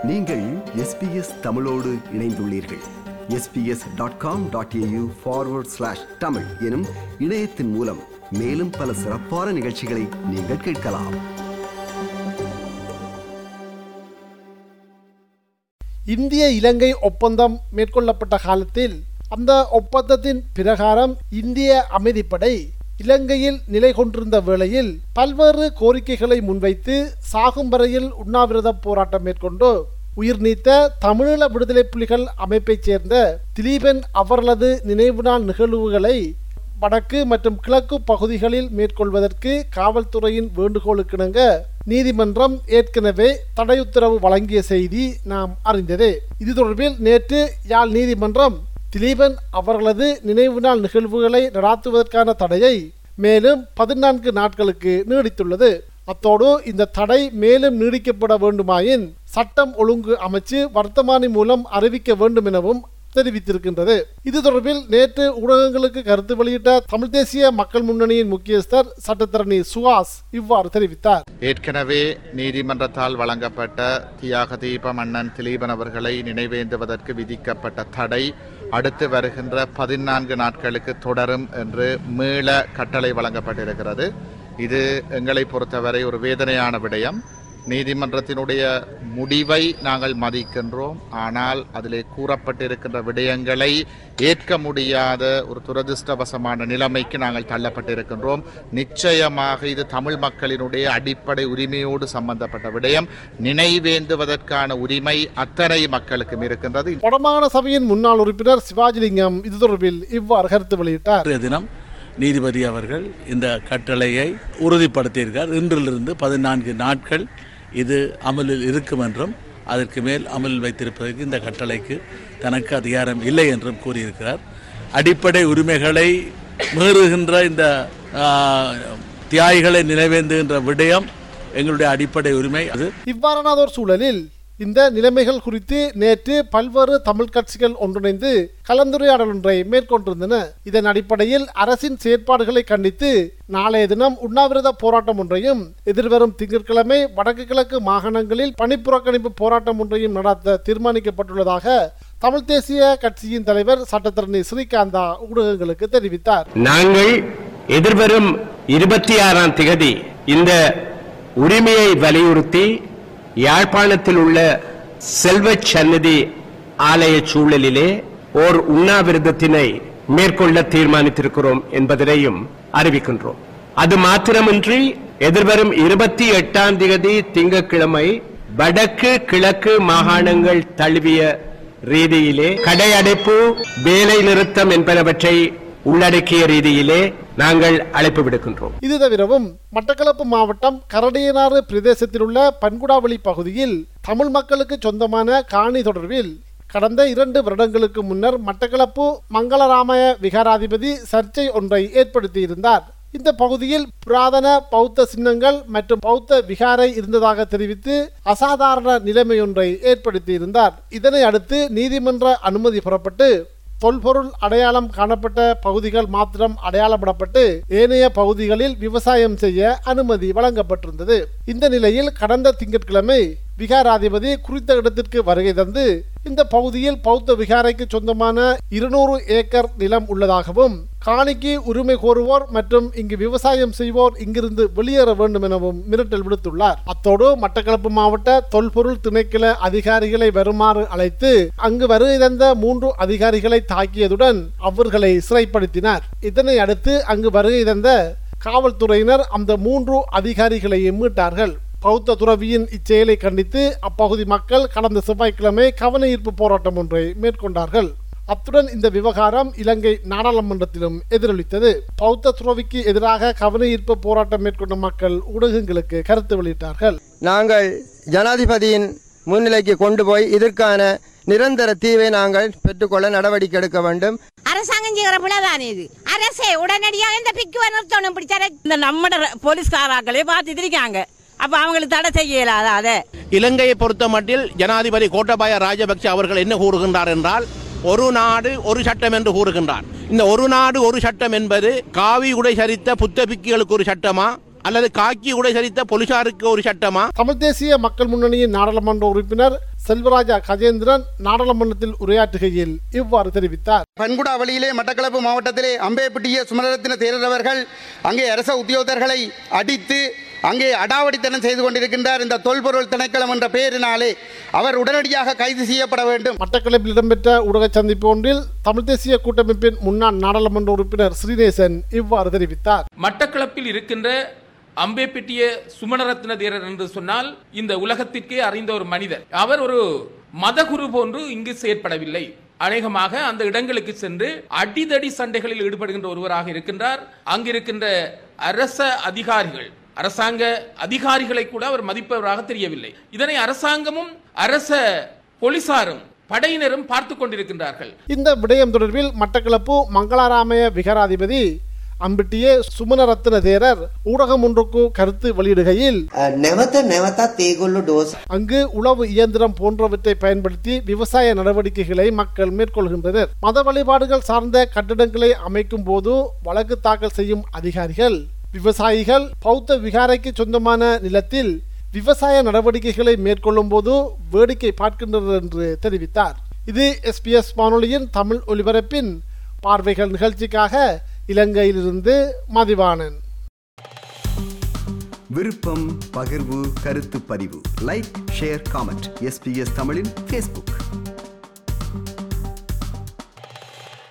நீங்கள் எஸ்பிஎஸ் தமிழோடு இணைந்துள்ளீர்கள் SBS dot com dot AU forward slash Tamil எனும் இணையத்தின் மூலம் மேலும் பல சிறப்பான நிகழ்ச்சிகளை நீங்கள் கேட்கலாம் இந்திய இலங்கை ஒப்பந்தம் மேற்கொள்ளப்பட்ட காலத்தில் அந்த ஒப்பந்தத்தின் பிரகாரம் இந்திய அமைதிப்படை இலங்கையில் நிலை கொண்டிருந்த வேளையில் பல்வேறு கோரிக்கைகளை முன்வைத்து சாகும் வரையில் உண்ணாவிரத போராட்டம் மேற்கொண்டு உயிர் நீத்த தமிழீழ விடுதலை புலிகள் அமைப்பைச் சேர்ந்த திலீபன் அவர்களது நினைவு நாள் நிகழ்வுகளை வடக்கு மற்றும் கிழக்கு பகுதிகளில் மேற்கொள்வதற்கு காவல்துறையின் வேண்டுகோளுக்கிணங்க நீதிமன்றம் ஏற்கனவே தடையுத்தரவு வழங்கிய செய்தி நாம் அறிந்ததே இது தொடர்பில் நேற்று யாழ் நீதிமன்றம் திலீபன் அவர்களது நினைவு நாள் நிகழ்வுகளை நடாத்துவதற்கான தடையை மேலும் பதினான்கு நாட்களுக்கு நீடித்துள்ளது அத்தோடு இந்த தடை மேலும் நீடிக்கப்பட வேண்டுமாயின் சட்டம் ஒழுங்கு அமைச்சு வர்த்தமானி மூலம் அறிவிக்க வேண்டும் எனவும் தெரிவித்திருக்கின்றது இது தொடர்பில் நேற்று ஊடகங்களுக்கு கருத்து வெளியிட்ட தமிழ் தேசிய மக்கள் முன்னணியின் முக்கியஸ்தர் சட்டத்தரணி சுஹாஸ் இவ்வாறு தெரிவித்தார் ஏற்கனவே நீதிமன்றத்தால் வழங்கப்பட்ட தியாக தீப மன்னன் திலீபன் அவர்களை நினைவேந்துவதற்கு விதிக்கப்பட்ட தடை அடுத்து வருகின்ற பதினான்கு நாட்களுக்கு தொடரும் என்று மீள கட்டளை வழங்கப்பட்டிருக்கிறது இது எங்களை பொறுத்தவரை ஒரு வேதனையான விடயம் நீதிமன்றத்தினுடைய முடிவை நாங்கள் மதிக்கின்றோம் ஆனால் அதிலே கூறப்பட்டிருக்கின்ற விடயங்களை ஏற்க முடியாத ஒரு துரதிருஷ்டவசமான நிலைமைக்கு நாங்கள் தள்ளப்பட்டிருக்கின்றோம் நிச்சயமாக இது தமிழ் மக்களினுடைய அடிப்படை உரிமையோடு சம்பந்தப்பட்ட விடயம் நினைவேந்துவதற்கான உரிமை அத்தனை மக்களுக்கும் இருக்கின்றது வடமாகாண சபையின் முன்னாள் உறுப்பினர் சிவாஜிலிங்கம் இது தொடர்பில் இவ்வாறு கருத்து வெளியிட்டார் இன்றைய தினம் நீதிபதி அவர்கள் இந்த கட்டளையை உறுதிப்படுத்தியிருக்கார் இன்றிலிருந்து பதினான்கு நாட்கள் இது அமலில் இருக்கும் என்றும் அதற்கு மேல் அமலில் வைத்திருப்பதற்கு இந்த கட்டளைக்கு தனக்கு அதிகாரம் இல்லை என்றும் கூறியிருக்கிறார் அடிப்படை உரிமைகளை மீறுகின்ற இந்த ஆ, தியாகிகளை நினைவேந்துகின்ற விடயம் எங்களுடைய அடிப்படை உரிமை அது இவ்வாறானதோர் சூழலில் இந்த நிலைமைகள் குறித்து நேற்று பல்வேறு தமிழ் கட்சிகள் ஒன்றிணைந்து கலந்துரையாடல் ஒன்றை மேற்கொண்டிருந்தன இதன் அடிப்படையில் அரசின் செயற்பாடுகளை கண்டித்து நாளைய தினம் உண்ணாவிரத போராட்டம் ஒன்றையும் எதிர்வரும் திங்கட்கிழமை வடக்கு கிழக்கு மாகாணங்களில் பணிப்புறக்கணிப்பு போராட்டம் ஒன்றையும் நடத்த தீர்மானிக்கப்பட்டுள்ளதாக தமிழ் தேசிய கட்சியின் தலைவர் சட்டத்தரணி ஸ்ரீகாந்தா ஊடகங்களுக்கு தெரிவித்தார் நாங்கள் எதிர்வரும் இருபத்தி ஆறாம் திகதி இந்த உரிமையை வலியுறுத்தி யாழ்ப்பாணத்தில் உள்ள செல்வச் சந்நிதி ஆலய சூழலிலே ஓர் உண்ணாவிரதத்தினை மேற்கொள்ள தீர்மானித்திருக்கிறோம் என்பதனையும் அறிவிக்கின்றோம் அது மாத்திரமின்றி எதிர்வரும் இருபத்தி எட்டாம் திகதி திங்கட்கிழமை வடக்கு கிழக்கு மாகாணங்கள் தழுவிய ரீதியிலே கடையடைப்பு வேலை நிறுத்தம் என்பனவற்றை உள்ளடக்கிய ரீதியிலே நாங்கள் அழைப்பு விடுக்கின்றோம் இது தவிரவும் மட்டக்களப்பு மாவட்டம் கரடியனாறு பிரதேசத்தில் உள்ள பன்குடாவளி பகுதியில் தமிழ் மக்களுக்கு சொந்தமான காணி தொடர்பில் கடந்த இரண்டு வருடங்களுக்கு முன்னர் மட்டக்களப்பு மங்களராமய விகாராதிபதி சர்ச்சை ஒன்றை ஏற்படுத்தியிருந்தார் இந்த பகுதியில் புராதன பௌத்த சின்னங்கள் மற்றும் பௌத்த விகாரை இருந்ததாக தெரிவித்து அசாதாரண நிலைமையொன்றை ஏற்படுத்தியிருந்தார் இதனை அடுத்து நீதிமன்ற அனுமதி பெறப்பட்டு தொல்பொருள் அடையாளம் காணப்பட்ட பகுதிகள் மாத்திரம் அடையாளப்படப்பட்டு ஏனைய பகுதிகளில் விவசாயம் செய்ய அனுமதி வழங்கப்பட்டிருந்தது இந்த நிலையில் கடந்த திங்கட்கிழமை விகாராதிபதி குறித்த இடத்திற்கு வருகை தந்து இந்த பகுதியில் பௌத்த விகாரைக்கு சொந்தமான இருநூறு ஏக்கர் நிலம் உள்ளதாகவும் காணிக்கு உரிமை கோருவோர் மற்றும் இங்கு விவசாயம் செய்வோர் இங்கிருந்து வெளியேற வேண்டும் எனவும் மிரட்டல் விடுத்துள்ளார் அத்தோடு மட்டக்களப்பு மாவட்ட தொல்பொருள் திணைக்கள அதிகாரிகளை வருமாறு அழைத்து அங்கு வருகை தந்த மூன்று அதிகாரிகளை தாக்கியதுடன் அவர்களை சிறைப்படுத்தினார் இதனை அடுத்து அங்கு வருகை தந்த காவல்துறையினர் அந்த மூன்று அதிகாரிகளையும் மீட்டார்கள் பௌத்த துறவியின் இச்செயலை கண்டித்து அப்பகுதி மக்கள் கடந்த செவ்வாய்க்கிழமை கவன ஈர்ப்பு போராட்டம் ஒன்றை மேற்கொண்டார்கள் அத்துடன் இந்த விவகாரம் இலங்கை நாடாளுமன்றத்திலும் எதிரொலித்தது பௌத்த துறவிக்கு எதிராக கவன ஈர்ப்பு போராட்டம் மேற்கொண்ட மக்கள் ஊடகங்களுக்கு கருத்து வெளியிட்டார்கள் நாங்கள் ஜனாதிபதியின் முன்னிலைக்கு கொண்டு போய் இதற்கான நிரந்தர தீர்வை நாங்கள் பெற்றுக்கொள்ள நடவடிக்கை எடுக்க வேண்டும் அரசாங்கம் செய்கிற பிள்ளைதானே இது அரசே உடனடியாக இந்த பிக்குவை நிறுத்தணும் பிடிச்சார இந்த நம்மட போலீஸ்காராக்களே பார்த்துட்டு இருக்காங்க அப்ப அவங்களுக்கு தடை செய்ய இயலாத அதை இலங்கையை பொறுத்த மட்டில் ஜனாதிபதி கோட்டபாய ராஜபக்ஷ அவர்கள் என்ன கூறுகின்றார் என்றால் ஒரு நாடு ஒரு சட்டம் என்று கூறுகின்றார் இந்த ஒரு நாடு ஒரு சட்டம் என்பது காவி உடை சரித்த புத்த பிக்குகளுக்கு ஒரு சட்டமா அல்லது காக்கி உடை சரித்த போலீசாருக்கு ஒரு சட்டமா தமிழ் தேசிய மக்கள் முன்னணியின் நாடாளுமன்ற உறுப்பினர் செல்வராஜா கஜேந்திரன் நாடாளுமன்றத்தில் உரையாற்றுகையில் இவ்வாறு தெரிவித்தார் பன்குடா வழியிலே மட்டக்களப்பு மாவட்டத்திலே அம்பேப்பிட்டிய சுமரத்தின தேரர் அவர்கள் அங்கே அரச உத்தியோகத்தர்களை அடித்து அங்கே அடாவடித்தனம் செய்து கொண்டிருக்கின்றார் இந்த தொல்பொருள் திணைக்களம் என்ற பெயரினாலே அவர் உடனடியாக கைது செய்யப்பட வேண்டும் மட்டக்களப்பில் இடம்பெற்ற ஊடக சந்திப்பு ஒன்றில் தமிழ் தேசிய கூட்டமைப்பின் முன்னாள் நாடாளுமன்ற உறுப்பினர் ஸ்ரீநேசன் இவ்வாறு தெரிவித்தார் மட்டக்களப்பில் இருக்கின்ற அம்பேப்பிட்டிய சுமணரத்ன தேரர் என்று சொன்னால் இந்த உலகத்திற்கே அறிந்த ஒரு மனிதர் அவர் ஒரு மதகுரு போன்று இங்கு செயற்படவில்லை அநேகமாக அந்த இடங்களுக்கு சென்று அடிதடி சண்டைகளில் ஈடுபடுகின்ற ஒருவராக இருக்கின்றார் அங்கிருக்கின்ற அரச அதிகாரிகள் அரசாங்க அதிகாரிகளை கூட அவர் மதிப்பவராக தெரியவில்லை இதனை அரசாங்கமும் அரச போலீசாரும் படையினரும் பார்த்து கொண்டிருக்கின்றார்கள் இந்த விடயம் தொடர்பில் மட்டக்களப்பு மங்களாராமய விகாராதிபதி அம்பிட்டியே சுமனரத்ன தேரர் ஊடகம் ஒன்றுக்கு கருத்து வெளியிடுகையில் නැවත නැවතත් ඒගොල්ලො ඩෝස් அங்கு உளவு இயந்திரம் போன்றவற்றை பயன்படுத்தி விவசாய நடவடிக்கைகளை மக்கள் மேற்கொள்கின்றனர் மத வழிபாடுகள் சார்ந்த கட்டிடங்களை அமைக்கும் போது வழக்கு தாக்கல் செய்யும் அதிகாரிகள் விவசாயிகள் பௌத்த விகாரைக்கு சொந்தமான நிலத்தில் விவசாய நடவடிக்கைகளை மேற்கொள்ளும் போது வேடிக்கை பார்க்கின்றனர் என்று தெரிவித்தார் இது எஸ்பிஎஸ் வானொலியின் தமிழ் ஒலிபரப்பின் பார்வைகள் நிகழ்ச்சிக்காக இலங்கையிலிருந்து மதிவாணன் விருப்பம் பகிர்வு கருத்து பதிவு லைக் ஷேர் காமெண்ட் எஸ்பிஎஸ் தமிழின் ஃபேஸ்புக்